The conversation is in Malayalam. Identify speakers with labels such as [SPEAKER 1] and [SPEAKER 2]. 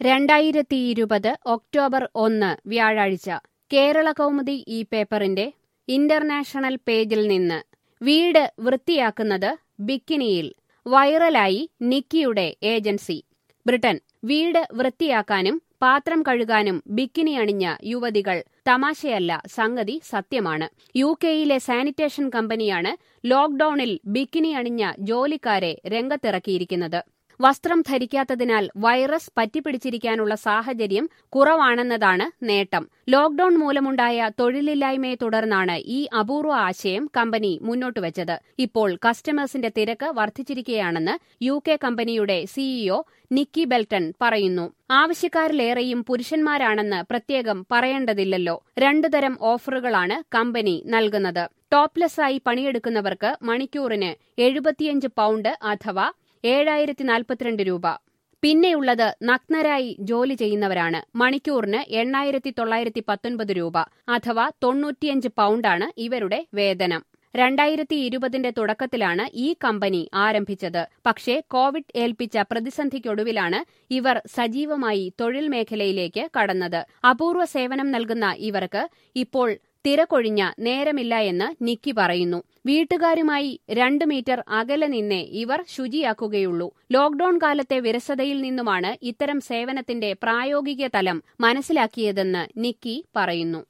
[SPEAKER 1] രണ്ടായിരത്തി ഇരുപത് ഒക്ടോബർ ഒന്ന് വ്യാഴാഴ്ച കേരള കൗമുദി ഈ പേപ്പറിന്റെ ഇന്റർനാഷണൽ പേജിൽ നിന്ന് വീട് വൃത്തിയാക്കുന്നത് ബിക്കിനിയിൽ വൈറലായി നിക്കിയുടെ ഏജൻസി ബ്രിട്ടൻ വീട് വൃത്തിയാക്കാനും പാത്രം കഴുകാനും ബിക്കിനി അണിഞ്ഞ യുവതികൾ തമാശയല്ല സംഗതി സത്യമാണ് യു കെയിലെ സാനിറ്റേഷൻ കമ്പനിയാണ് ലോക്ഡൌണിൽ ബിക്കിനി അണിഞ്ഞ ജോലിക്കാരെ രംഗത്തിറക്കിയിരിക്കുന്നത് വസ്ത്രം ധരിക്കാത്തതിനാൽ വൈറസ് പറ്റിപ്പിടിച്ചിരിക്കാനുള്ള സാഹചര്യം കുറവാണെന്നതാണ് നേട്ടം ലോക്ഡൌൺ മൂലമുണ്ടായ തൊഴിലില്ലായ്മയെ തുടർന്നാണ് ഈ അപൂർവ ആശയം കമ്പനി മുന്നോട്ടുവച്ചത് ഇപ്പോൾ കസ്റ്റമേഴ്സിന്റെ തിരക്ക് വർദ്ധിച്ചിരിക്കുകയാണെന്ന് യു കെ കമ്പനിയുടെ സിഇഒ നിക്കി ബെൽട്ടൺ പറയുന്നു ആവശ്യക്കാരിലേറെയും പുരുഷന്മാരാണെന്ന് പ്രത്യേകം പറയേണ്ടതില്ലല്ലോ രണ്ടുതരം ഓഫറുകളാണ് കമ്പനി നൽകുന്നത് ടോപ്ലെസ്സായി പണിയെടുക്കുന്നവർക്ക് മണിക്കൂറിന് എഴുപത്തിയഞ്ച് പൗണ്ട് അഥവാ ഏഴായിരത്തി നാൽപ്പത്തിരണ്ട് രൂപ പിന്നെയുള്ളത് നഗ്നരായി ജോലി ചെയ്യുന്നവരാണ് മണിക്കൂറിന് എണ്ണായിരത്തി തൊള്ളായിരത്തി പത്തൊൻപത് രൂപ അഥവാ തൊണ്ണൂറ്റിയഞ്ച് പൗണ്ടാണ് ഇവരുടെ വേതനം രണ്ടായിരത്തി ഇരുപതിന്റെ തുടക്കത്തിലാണ് ഈ കമ്പനി ആരംഭിച്ചത് പക്ഷേ കോവിഡ് ഏൽപ്പിച്ച പ്രതിസന്ധിക്കൊടുവിലാണ് ഇവർ സജീവമായി തൊഴിൽ മേഖലയിലേക്ക് കടന്നത് അപൂർവ സേവനം നൽകുന്ന ഇവർക്ക് ഇപ്പോൾ തിരക്കൊഴിഞ്ഞ നേരമില്ല എന്ന് നിക്കി പറയുന്നു വീട്ടുകാരുമായി രണ്ട് മീറ്റർ അകലെ നിന്നേ ഇവർ ശുചിയാക്കുകയുള്ളൂ ലോക്ഡൌൺ കാലത്തെ വിരസതയിൽ നിന്നുമാണ് ഇത്തരം സേവനത്തിന്റെ പ്രായോഗിക തലം മനസ്സിലാക്കിയതെന്ന് നിക്കി പറയുന്നു